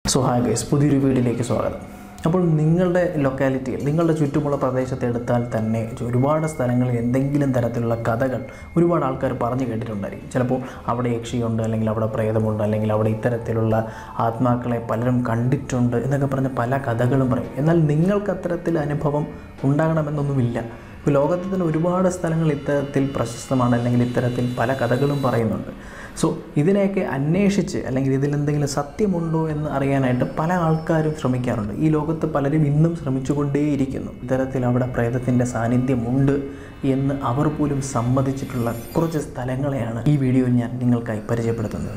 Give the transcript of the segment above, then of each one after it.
so hi guys പുതിയൊരു വീഡിയോയിലേക്ക് സ്വാഗതം അപ്പോൾ നിങ്ങളുടെ ലൊക്കാലിറ്റിയിൽ നിങ്ങളുടെ ചുറ്റുമുള്ള പ്രദേശത്തെ എടുത്താൽ തന്നെ ഒരുപാട് സ്ഥലങ്ങളിൽ എന്തെങ്കിലും തരത്തിലുള്ള കഥകൾ ഒരുപാട് ആൾക്കാർ പറഞ്ഞു കേട്ടിട്ടുണ്ടായിരിക്കും ചിലപ്പോൾ അവിടെ യക്ഷിയുണ്ട് അല്ലെങ്കിൽ അവിടെ പ്രേതമുണ്ട് അല്ലെങ്കിൽ അവിടെ ഇത്തരത്തിലുള്ള ആത്മാക്കളെ പലരും കണ്ടിട്ടുണ്ട് എന്നൊക്കെ പറഞ്ഞ പല കഥകളും പറയും എന്നാൽ നിങ്ങൾക്ക് അത്തരത്തിൽ അനുഭവം ഉണ്ടാകണമെന്നൊന്നുമില്ല ഇപ്പോൾ ലോകത്തിൽ തന്നെ ഒരുപാട് സ്ഥലങ്ങൾ ഇത്തരത്തിൽ പ്രശസ്തമാണ് അല്ലെങ്കിൽ ഇത്തരത്തിൽ പല കഥകളും പറയുന്നുണ്ട് സോ ഇതിനെയൊക്കെ അന്വേഷിച്ച് അല്ലെങ്കിൽ ഇതിലെന്തെങ്കിലും സത്യമുണ്ടോ എന്ന് അറിയാനായിട്ട് പല ആൾക്കാരും ശ്രമിക്കാറുണ്ട് ഈ ലോകത്ത് പലരും ഇന്നും ശ്രമിച്ചുകൊണ്ടേയിരിക്കുന്നു ഇത്തരത്തിൽ അവിടെ പ്രേതത്തിൻ്റെ സാന്നിധ്യമുണ്ട് എന്ന് അവർ പോലും സമ്മതിച്ചിട്ടുള്ള കുറച്ച് സ്ഥലങ്ങളെയാണ് ഈ വീഡിയോയിൽ ഞാൻ നിങ്ങൾക്കായി പരിചയപ്പെടുത്തുന്നത്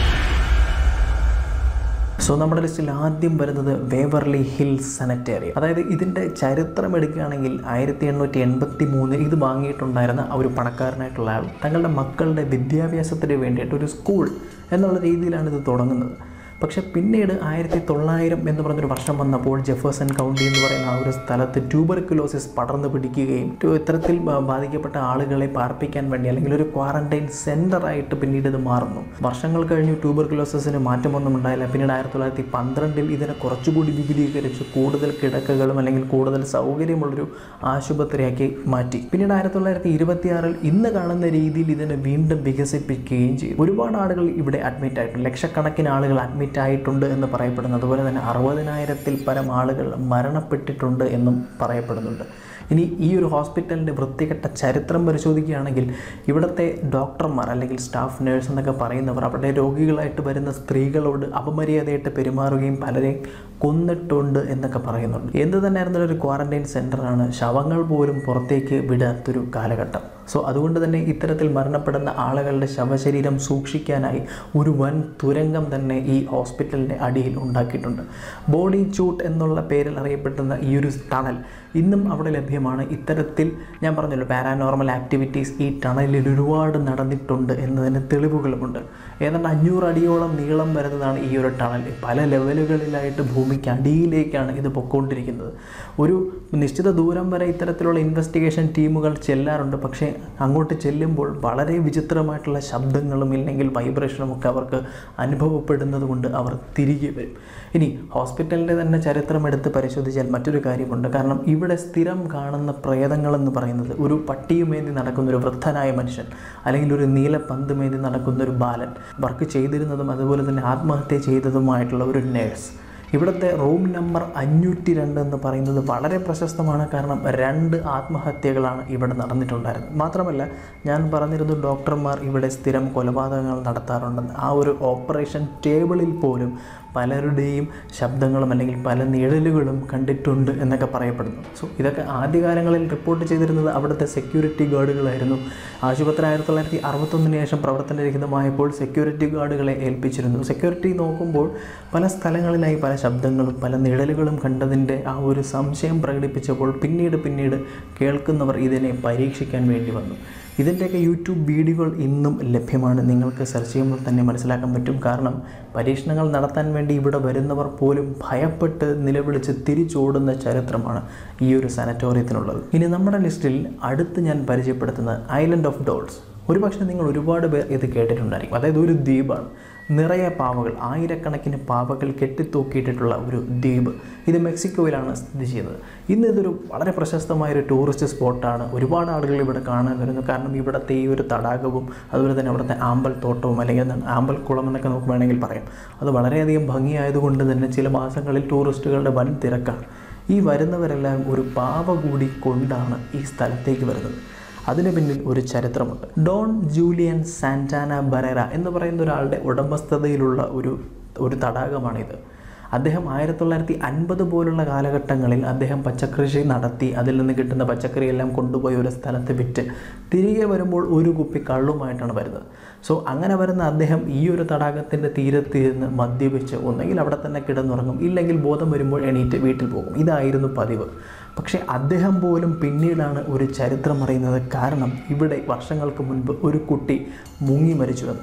സോ നമ്മുടെ ലിസ്റ്റിൽ ആദ്യം വരുന്നത് വേവർലി ഹിൽസ് സെനറ്റേറിയം അതായത് ഇതിൻ്റെ ചരിത്രം എടുക്കുകയാണെങ്കിൽ ആയിരത്തി എണ്ണൂറ്റി എൺപത്തി മൂന്നിൽ ഇത് വാങ്ങിയിട്ടുണ്ടായിരുന്ന ആ ഒരു പണക്കാരനായിട്ടുള്ള ആൾ തങ്ങളുടെ മക്കളുടെ വിദ്യാഭ്യാസത്തിന് വേണ്ടിയിട്ട് ഒരു സ്കൂൾ എന്നുള്ള രീതിയിലാണ് ഇത് തുടങ്ങുന്നത് പക്ഷേ പിന്നീട് ആയിരത്തി തൊള്ളായിരം എന്ന് പറഞ്ഞൊരു വർഷം വന്നപ്പോൾ ജെഫേഴ്സൺ കൗണ്ടി എന്ന് പറയുന്ന ആ ഒരു സ്ഥലത്ത് ട്യൂബർക്കുലോസിസ് പടർന്നു പിടിക്കുകയും ടു- ഇത്തരത്തിൽ ബ- ബാധിക്കപ്പെട്ട ആളുകളെ പാർപ്പിക്കാൻ വേണ്ടി അല്ലെങ്കിൽ ഒരു ക്വാറന്റൈൻ സെൻ്ററായിട്ട് പിന്നീട് ഇത് മാറുന്നു വർഷങ്ങൾ കഴിഞ്ഞു ട്യൂബർക്കുലോസിന് മാറ്റമൊന്നും ഉണ്ടായില്ല പിന്നീട് ആയിരത്തി തൊള്ളായിരത്തി പന്ത്രണ്ടിൽ ഇതിനെ കുറച്ചുകൂടി വിപുലീകരിച്ച് കൂടുതൽ കിടക്കകളും അല്ലെങ്കിൽ കൂടുതൽ സൗകര്യമുള്ളൊരു ആശുപത്രിയാക്കി മാറ്റി പിന്നീട് ആയിരത്തി തൊള്ളായിരത്തി ഇരുപത്തിയാറിൽ ഇന്ന് കാണുന്ന രീതിയിൽ ഇതിനെ വീണ്ടും വികസിപ്പിക്കുകയും ചെയ്തു ഒരുപാട് ആളുകൾ ഇവിടെ അഡ്മിറ്റ് ആയിട്ടുണ്ട് ലക്ഷക്കണക്കിന് ആളുകൾ അഡ്മിറ്റ് ആയിട്ടുണ്ട് എന്ന് പറയപ്പെടുന്നു അതുപോലെ തന്നെ അറുപതിനായിരത്തിൽ പരം ആളുകൾ മരണപ്പെട്ടിട്ടുണ്ട് എന്നും പറയപ്പെടുന്നുണ്ട് ഇനി ഈ ഒരു ഹോസ്പിറ്റലിൻ്റെ വൃത്തികെട്ട ചരിത്രം പരിശോധിക്കുകയാണെങ്കിൽ ഇവിടുത്തെ ഡോക്ടർമാർ അല്ലെങ്കിൽ സ്റ്റാഫ് നേഴ്സ് എന്നൊക്കെ പറയുന്നവർ അവിടെ രോഗികളായിട്ട് വരുന്ന സ്ത്രീകളോട് അപമര്യാദയായിട്ട് പെരുമാറുകയും പലരെയും കൊന്നിട്ടുണ്ട് എന്നൊക്കെ പറയുന്നുണ്ട് എന്ത് തന്നെയായിരുന്നാലും ഒരു ക്വാറന്റൈൻ സെൻ്ററാണ് ശവങ്ങൾ പോലും പുറത്തേക്ക് വിടാത്തൊരു കാലഘട്ടം സോ അതുകൊണ്ട് തന്നെ ഇത്തരത്തിൽ മരണപ്പെടുന്ന ആളുകളുടെ ശവശരീരം സൂക്ഷിക്കാനായി ഒരു വൻ തുരങ്കം തന്നെ ഈ ഹോസ്പിറ്റലിൻ്റെ അടിയിൽ ഉണ്ടാക്കിയിട്ടുണ്ട് ബോഡി ചൂട്ട് എന്നുള്ള പേരിൽ അറിയപ്പെടുന്ന ഈ ഒരു ടണൽ ഇന്നും അവിടെ ലഭ്യമാണ് ഇത്തരത്തിൽ ഞാൻ പറഞ്ഞല്ലോ പാരാനോർമൽ ആക്ടിവിറ്റീസ് ഈ ടണലിൽ ഒരുപാട് നടന്നിട്ടുണ്ട് എന്നതിന് തെളിവുകളുമുണ്ട് ഏതാണ്ട് അഞ്ഞൂറ് അടിയോളം നീളം വരുന്നതാണ് ഈ ഒരു ടണൽ പല ലെവലുകളിലായിട്ട് ഭൂമിക്ക് അടിയിലേക്കാണ് ഇത് പൊക്കോണ്ടിരിക്കുന്നത് ഒരു നിശ്ചിത ദൂരം വരെ ഇത്തരത്തിലുള്ള ഇൻവെസ്റ്റിഗേഷൻ ടീമുകൾ ചെല്ലാറുണ്ട് പക്ഷേ അങ്ങോട്ട് ചെല്ലുമ്പോൾ വളരെ വിചിത്രമായിട്ടുള്ള ശബ്ദങ്ങളും ഇല്ലെങ്കിൽ വൈബ്രേഷനും ഒക്കെ അവർക്ക് അനുഭവപ്പെടുന്നത് കൊണ്ട് അവർ തിരികെ വരും ഇനി ഹോസ്പിറ്റലിൻ്റെ തന്നെ ചരിത്രം എടുത്ത് പരിശോധിച്ചാൽ മറ്റൊരു കാര്യമുണ്ട് കാരണം ഇവിടെ സ്ഥിരം കാണുന്ന പ്രേതങ്ങളെന്ന് പറയുന്നത് ഒരു പട്ടിയുമേന്തി നടക്കുന്ന ഒരു വൃദ്ധനായ മനുഷ്യൻ അല്ലെങ്കിൽ ഒരു നീല പന്തുമേന്തി നടക്കുന്ന ഒരു ബാലൻ വർക്ക് ചെയ്തിരുന്നതും അതുപോലെ തന്നെ ആത്മഹത്യ ചെയ്തതുമായിട്ടുള്ള ഒരു നേഴ്സ് ഇവിടുത്തെ റൂം നമ്പർ അഞ്ഞൂറ്റി രണ്ട് എന്ന് പറയുന്നത് വളരെ പ്രശസ്തമാണ് കാരണം രണ്ട് ആത്മഹത്യകളാണ് ഇവിടെ നടന്നിട്ടുണ്ടായിരുന്നത് മാത്രമല്ല ഞാൻ പറഞ്ഞിരുന്നു ഡോക്ടർമാർ ഇവിടെ സ്ഥിരം കൊലപാതകങ്ങൾ നടത്താറുണ്ടെന്ന് ആ ഒരു ഓപ്പറേഷൻ ടേബിളിൽ പോലും പലരുടെയും ശബ്ദങ്ങളും അല്ലെങ്കിൽ പല നിഴലുകളും കണ്ടിട്ടുണ്ട് എന്നൊക്കെ പറയപ്പെടുന്നു സോ ഇതൊക്കെ ആദ്യകാലങ്ങളിൽ റിപ്പോർട്ട് ചെയ്തിരുന്നത് അവിടുത്തെ സെക്യൂരിറ്റി ഗാർഡുകളായിരുന്നു ആശുപത്രി ആയിരത്തി തൊള്ളായിരത്തി അറുപത്തൊന്നിന് ശേഷം പ്രവർത്തനരഹിതമായപ്പോൾ സെക്യൂരിറ്റി ഗാർഡുകളെ ഏൽപ്പിച്ചിരുന്നു സെക്യൂരിറ്റി നോക്കുമ്പോൾ പല സ്ഥലങ്ങളിലായി പല ശബ്ദങ്ങളും പല നിഴലുകളും കണ്ടതിൻ്റെ ആ ഒരു സംശയം പ്രകടിപ്പിച്ചപ്പോൾ പിന്നീട് പിന്നീട് കേൾക്കുന്നവർ ഇതിനെ പരീക്ഷിക്കാൻ വേണ്ടി വന്നു ഇതിൻ്റെയൊക്കെ യൂട്യൂബ് വീഡിയോകൾ ഇന്നും ലഭ്യമാണ് നിങ്ങൾക്ക് സെർച്ച് ചെയ്യുമ്പോൾ തന്നെ മനസ്സിലാക്കാൻ പറ്റും കാരണം പരീക്ഷണങ്ങൾ നടത്താൻ വേണ്ടി ഇവിടെ വരുന്നവർ പോലും ഭയപ്പെട്ട് നിലവിളിച്ച് തിരിച്ചോടുന്ന ചരിത്രമാണ് ഈ ഒരു സാനറ്റോറിയത്തിനുള്ളത് ഇനി നമ്മുടെ ലിസ്റ്റിൽ അടുത്ത് ഞാൻ പരിചയപ്പെടുത്തുന്നത് ഐലൻഡ് ഓഫ് ഡോൾസ് ഒരുപക്ഷെ നിങ്ങൾ ഒരുപാട് പേർ ഇത് കേട്ടിട്ടുണ്ടായിരിക്കും അതായത് ഒരു ദ്വീപാണ് നിറയെ പാവകൾ ആയിരക്കണക്കിന് പാവകൾ കെട്ടിത്തൂക്കിയിട്ടിട്ടുള്ള ഒരു ദ്വീപ് ഇത് മെക്സിക്കോയിലാണ് സ്ഥിതി ചെയ്യുന്നത് ഇന്ന് ഇതൊരു വളരെ പ്രശസ്തമായ ഒരു ടൂറിസ്റ്റ് സ്പോട്ടാണ് ഒരുപാട് ആളുകൾ ഇവിടെ കാണാൻ വരുന്നു കാരണം ഇവിടുത്തെ ഈ ഒരു തടാകവും അതുപോലെ തന്നെ അവിടുത്തെ ആമ്പൽ തോട്ടവും അല്ലെങ്കിൽ എന്താണ് ആമ്പൽ കുളം എന്നൊക്കെ നമുക്ക് വേണമെങ്കിൽ പറയാം അത് വളരെയധികം ഭംഗിയായതുകൊണ്ട് തന്നെ ചില മാസങ്ങളിൽ ടൂറിസ്റ്റുകളുടെ വൻ തിരക്കാണ് ഈ വരുന്നവരെല്ലാം ഒരു പാവ കൂടി കൊണ്ടാണ് ഈ സ്ഥലത്തേക്ക് വരുന്നത് അതിന് പിന്നിൽ ഒരു ചരിത്രമുണ്ട് ഡോൺ ജൂലിയൻ സാന്റാന ബറേറ എന്ന് പറയുന്ന ഒരാളുടെ ഉടമസ്ഥതയിലുള്ള ഒരു ഒരു തടാകമാണിത് അദ്ദേഹം ആയിരത്തി തൊള്ളായിരത്തി അൻപത് പോലുള്ള കാലഘട്ടങ്ങളിൽ അദ്ദേഹം പച്ചക്കൃഷി നടത്തി അതിൽ നിന്ന് കിട്ടുന്ന പച്ചക്കറിയെല്ലാം കൊണ്ടുപോയി ഒരു സ്ഥലത്ത് വിറ്റ് തിരികെ വരുമ്പോൾ ഒരു കുപ്പി കള്ളുമായിട്ടാണ് വരുന്നത് സോ അങ്ങനെ വരുന്ന അദ്ദേഹം ഈ ഒരു തടാകത്തിൻ്റെ തീരത്ത് ഇരുന്ന് മദ്യപിച്ച് ഒന്നെങ്കിൽ അവിടെ തന്നെ കിടന്നുറങ്ങും ഇല്ലെങ്കിൽ ബോധം വരുമ്പോൾ എണീറ്റ് വീട്ടിൽ പോകും ഇതായിരുന്നു പതിവ് പക്ഷേ അദ്ദേഹം പോലും പിന്നീടാണ് ഒരു ചരിത്രം അറിയുന്നത് കാരണം ഇവിടെ വർഷങ്ങൾക്ക് മുൻപ് ഒരു കുട്ടി മുങ്ങി മരിച്ചുവെന്ന്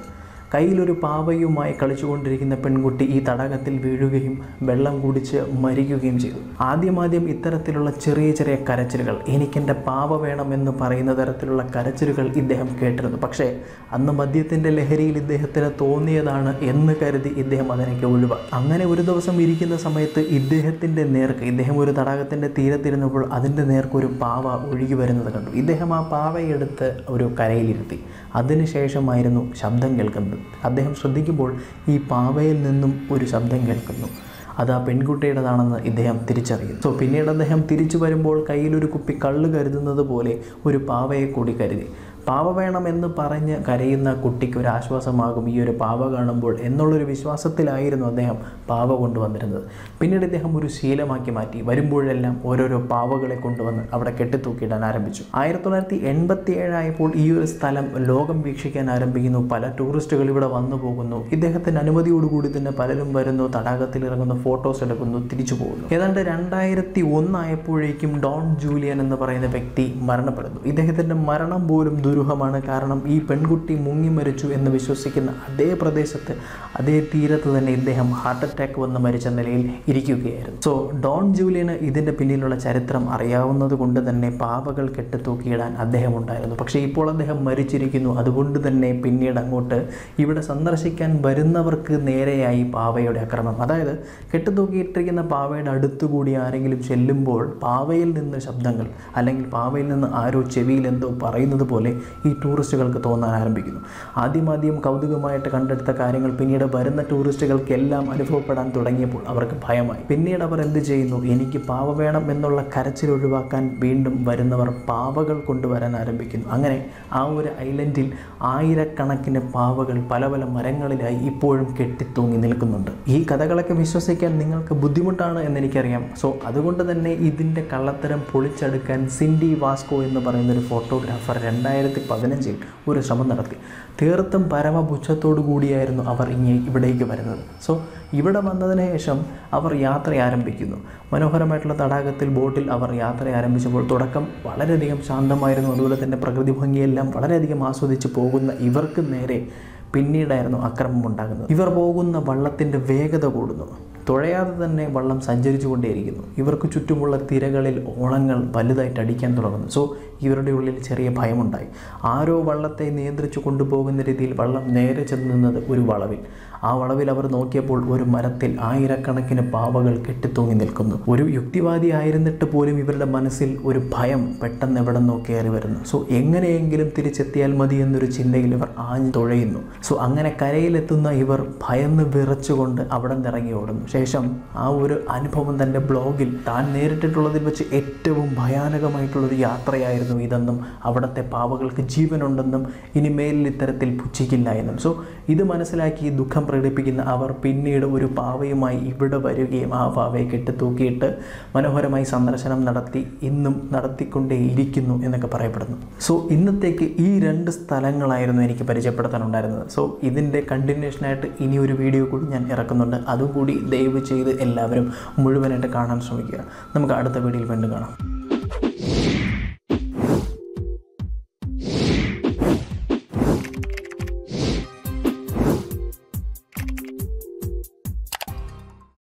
കയ്യിലൊരു പാവയുമായി കളിച്ചുകൊണ്ടിരിക്കുന്ന പെൺകുട്ടി ഈ തടാകത്തിൽ വീഴുകയും വെള്ളം കുടിച്ച് മരിക്കുകയും ചെയ്തു ആദ്യമാദ്യം ഇത്തരത്തിലുള്ള ചെറിയ ചെറിയ കരച്ചിലുകൾ എനിക്കെൻ്റെ പാവ വേണമെന്ന് പറയുന്ന തരത്തിലുള്ള കരച്ചിലുകൾ ഇദ്ദേഹം കേട്ടിരുന്നു പക്ഷേ അന്ന് മദ്യത്തിൻ്റെ ലഹരിയിൽ ഇദ്ദേഹത്തിന് തോന്നിയതാണ് എന്ന് കരുതി ഇദ്ദേഹം അതിനൊക്കെ ഒഴിവാക്കി അങ്ങനെ ഒരു ദിവസം ഇരിക്കുന്ന സമയത്ത് ഇദ്ദേഹത്തിൻ്റെ നേർക്ക് ഇദ്ദേഹം ഒരു തടാകത്തിൻ്റെ തീരത്തിരുന്നപ്പോൾ അതിൻ്റെ നേർക്ക് ഒരു പാവ ഒഴുകി വരുന്നത് കണ്ടു ഇദ്ദേഹം ആ പാവയെടുത്ത് ഒരു കരയിലിരുത്തി അതിനുശേഷമായിരുന്നു ശബ്ദം കേൾക്കുന്നത് അദ്ദേഹം ശ്രദ്ധിക്കുമ്പോൾ ഈ പാവയിൽ നിന്നും ഒരു ശബ്ദം കേൾക്കുന്നു അത് ആ പെൺകുട്ടിയുടേതാണെന്ന് ഇദ്ദേഹം തിരിച്ചറിയുന്നു സോ പിന്നീട് അദ്ദേഹം തിരിച്ചു വരുമ്പോൾ കയ്യിലൊരു കുപ്പി കള്ള് കരുതുന്നത് പോലെ ഒരു പാവയെ കൂടി കരുതി പാവ വേണമെന്ന് പറഞ്ഞ് കരയുന്ന കുട്ടിക്ക് ഒരു ആശ്വാസമാകും ഈ ഒരു പാവ കാണുമ്പോൾ എന്നുള്ളൊരു വിശ്വാസത്തിലായിരുന്നു അദ്ദേഹം പാവ കൊണ്ടുവന്നിരുന്നത് പിന്നീട് ഇദ്ദേഹം ഒരു ശീലമാക്കി മാറ്റി വരുമ്പോഴെല്ലാം ഓരോരോ പാവകളെ കൊണ്ടുവന്ന് അവിടെ കെട്ടിത്തൂക്കിയിടാൻ ആരംഭിച്ചു ആയിരത്തി തൊള്ളായിരത്തി എൺപത്തി ഏഴായപ്പോൾ ഈ ഒരു സ്ഥലം ലോകം വീക്ഷിക്കാൻ ആരംഭിക്കുന്നു പല ടൂറിസ്റ്റുകൾ ഇവിടെ വന്നു പോകുന്നു ഇദ്ദേഹത്തിൻ്റെ അനുമതിയോടുകൂടി തന്നെ പലരും വരുന്നു തടാകത്തിൽ ഇറങ്ങുന്നു ഫോട്ടോസ് എടുക്കുന്നു തിരിച്ചു പോകുന്നു ഏതാണ്ട് രണ്ടായിരത്തി ഒന്നായപ്പോഴേക്കും ഡോൺ ജൂലിയൻ എന്ന് പറയുന്ന വ്യക്തി മരണപ്പെടുന്നു ഇദ്ദേഹത്തിൻ്റെ മരണം പോലും ദുരൂഹമാണ് കാരണം ഈ പെൺകുട്ടി മുങ്ങി മരിച്ചു എന്ന് വിശ്വസിക്കുന്ന അതേ പ്രദേശത്ത് അതേ തീരത്ത് തന്നെ ഇദ്ദേഹം ഹാർട്ട് അറ്റാക്ക് വന്ന് മരിച്ച നിലയിൽ ഇരിക്കുകയായിരുന്നു സോ ഡോൺ ജൂലിയന് ഇതിൻ്റെ പിന്നിലുള്ള ചരിത്രം അറിയാവുന്നത് കൊണ്ട് തന്നെ പാവകൾ കെട്ടിത്തൂക്കിയിടാൻ അദ്ദേഹം ഉണ്ടായിരുന്നു പക്ഷേ ഇപ്പോൾ അദ്ദേഹം മരിച്ചിരിക്കുന്നു അതുകൊണ്ട് തന്നെ പിന്നീട് അങ്ങോട്ട് ഇവിടെ സന്ദർശിക്കാൻ വരുന്നവർക്ക് നേരെയായി പാവയുടെ ആക്രമണം അതായത് കെട്ടിത്തൂക്കിയിട്ടിരിക്കുന്ന പാവയുടെ അടുത്തുകൂടി ആരെങ്കിലും ചെല്ലുമ്പോൾ പാവയിൽ നിന്ന് ശബ്ദങ്ങൾ അല്ലെങ്കിൽ പാവയിൽ നിന്ന് ആരോ ചെവിയിൽ എന്തോ പറയുന്നത് പോലെ ഈ ടൂറിസ്റ്റുകൾക്ക് തോന്നാൻ ആരംഭിക്കുന്നു ആദ്യമാദ്യം കൗതുകമായിട്ട് കണ്ടെടുത്ത കാര്യങ്ങൾ പിന്നീട് വരുന്ന ടൂറിസ്റ്റുകൾക്കെല്ലാം അനുഭവപ്പെടാൻ തുടങ്ങിയപ്പോൾ അവർക്ക് ഭയമായി പിന്നീട് അവർ എന്ത് ചെയ്യുന്നു എനിക്ക് പാവ വേണം എന്നുള്ള കരച്ചിൽ ഒഴിവാക്കാൻ വീണ്ടും വരുന്നവർ പാവകൾ കൊണ്ടുവരാൻ ആരംഭിക്കുന്നു അങ്ങനെ ആ ഒരു ഐലൻഡിൽ ആയിരക്കണക്കിന് പാവകൾ പല പല മരങ്ങളിലായി ഇപ്പോഴും കെട്ടിത്തൂങ്ങി നിൽക്കുന്നുണ്ട് ഈ കഥകളൊക്കെ വിശ്വസിക്കാൻ നിങ്ങൾക്ക് ബുദ്ധിമുട്ടാണ് എന്നെനിക്കറിയാം സോ അതുകൊണ്ട് തന്നെ ഇതിൻ്റെ കള്ളത്തരം പൊളിച്ചെടുക്കാൻ സിൻഡി വാസ്കോ എന്ന് പറയുന്ന ഒരു ഫോട്ടോഗ്രാഫർ രണ്ടായിരത്തി പതിനഞ്ചിൽ ഒരു ശ്രമം നടത്തി തീർത്തും പരമപുച്ഛത്തോടു കൂടിയായിരുന്നു അവർ ഇനി ഇവിടേക്ക് വരുന്നത് സോ ഇവിടെ വന്നതിന് ശേഷം അവർ യാത്ര ആരംഭിക്കുന്നു മനോഹരമായിട്ടുള്ള തടാകത്തിൽ ബോട്ടിൽ അവർ യാത്ര ആരംഭിച്ചപ്പോൾ തുടക്കം വളരെയധികം ശാന്തമായിരുന്നു അതുപോലെ തന്നെ പ്രകൃതി ഭംഗിയെല്ലാം വളരെയധികം ആസ്വദിച്ച് പോകുന്ന ഇവർക്ക് നേരെ പിന്നീടായിരുന്നു അക്രമം ഉണ്ടാകുന്നത് ഇവർ പോകുന്ന വള്ളത്തിൻ്റെ വേഗത കൂടുന്നു തുഴയാതെ തന്നെ വള്ളം സഞ്ചരിച്ചു കൊണ്ടേയിരിക്കുന്നു ഇവർക്ക് ചുറ്റുമുള്ള തിരകളിൽ ഓളങ്ങൾ വലുതായിട്ട് അടിക്കാൻ തുടങ്ങുന്നു സോ ഇവരുടെ ഉള്ളിൽ ചെറിയ ഭയമുണ്ടായി ആരോ വള്ളത്തെ നിയന്ത്രിച്ചു കൊണ്ടുപോകുന്ന രീതിയിൽ വള്ളം നേരെ ചെന്ന് നിന്നത് ഒരു വളവിൽ ആ വളവിൽ അവർ നോക്കിയപ്പോൾ ഒരു മരത്തിൽ ആയിരക്കണക്കിന് പാവകൾ കെട്ടിത്തൂങ്ങി നിൽക്കുന്നു ഒരു യുക്തിവാദി ആയിരുന്നിട്ട് പോലും ഇവരുടെ മനസ്സിൽ ഒരു ഭയം പെട്ടെന്ന് എവിടെ നിന്നോ കയറി വരുന്നു സോ എങ്ങനെയെങ്കിലും തിരിച്ചെത്തിയാൽ മതി എന്നൊരു ചിന്തയിൽ ഇവർ ആഞ്ഞു തുഴയുന്നു സോ അങ്ങനെ കരയിലെത്തുന്ന ഇവർ ഭയന്ന് വിറച്ചുകൊണ്ട് അവിടെ നിന്ന് ഇറങ്ങി ഓടുന്നു ശേഷം ആ ഒരു അനുഭവം തൻ്റെ ബ്ലോഗിൽ താൻ നേരിട്ടിട്ടുള്ളതിൽ വെച്ച് ഏറ്റവും ഭയാനകമായിട്ടുള്ളൊരു യാത്രയായിരുന്നു ഇതെന്നും അവിടുത്തെ പാവകൾക്ക് ജീവനുണ്ടെന്നും ഇനി മേലിൽ ഇത്തരത്തിൽ പുച്ഛിക്കില്ല എന്നും സോ ഇത് മനസ്സിലാക്കി ദുഃഖം പ്രകടിപ്പിക്കുന്ന അവർ പിന്നീട് ഒരു പാവയുമായി ഇവിടെ വരികയും ആ പാവയെ കെട്ടിത്തൂക്കിയിട്ട് മനോഹരമായി സന്ദർശനം നടത്തി ഇന്നും നടത്തിക്കൊണ്ടേ ഇരിക്കുന്നു എന്നൊക്കെ പറയപ്പെടുന്നു സോ ഇന്നത്തേക്ക് ഈ രണ്ട് സ്ഥലങ്ങളായിരുന്നു എനിക്ക് പരിചയപ്പെടുത്താനുണ്ടായിരുന്നത് സോ ഇതിൻ്റെ കണ്ടിന്യൂഷനായിട്ട് ഇനി ഒരു വീഡിയോ കൂടി ഞാൻ ഇറക്കുന്നുണ്ട് അതും കൂടി ദയവ് ചെയ്ത് എല്ലാവരും മുഴുവനായിട്ട് കാണാൻ ശ്രമിക്കുക നമുക്ക് അടുത്ത വീഡിയോയിൽ വീണ്ടും കാണാം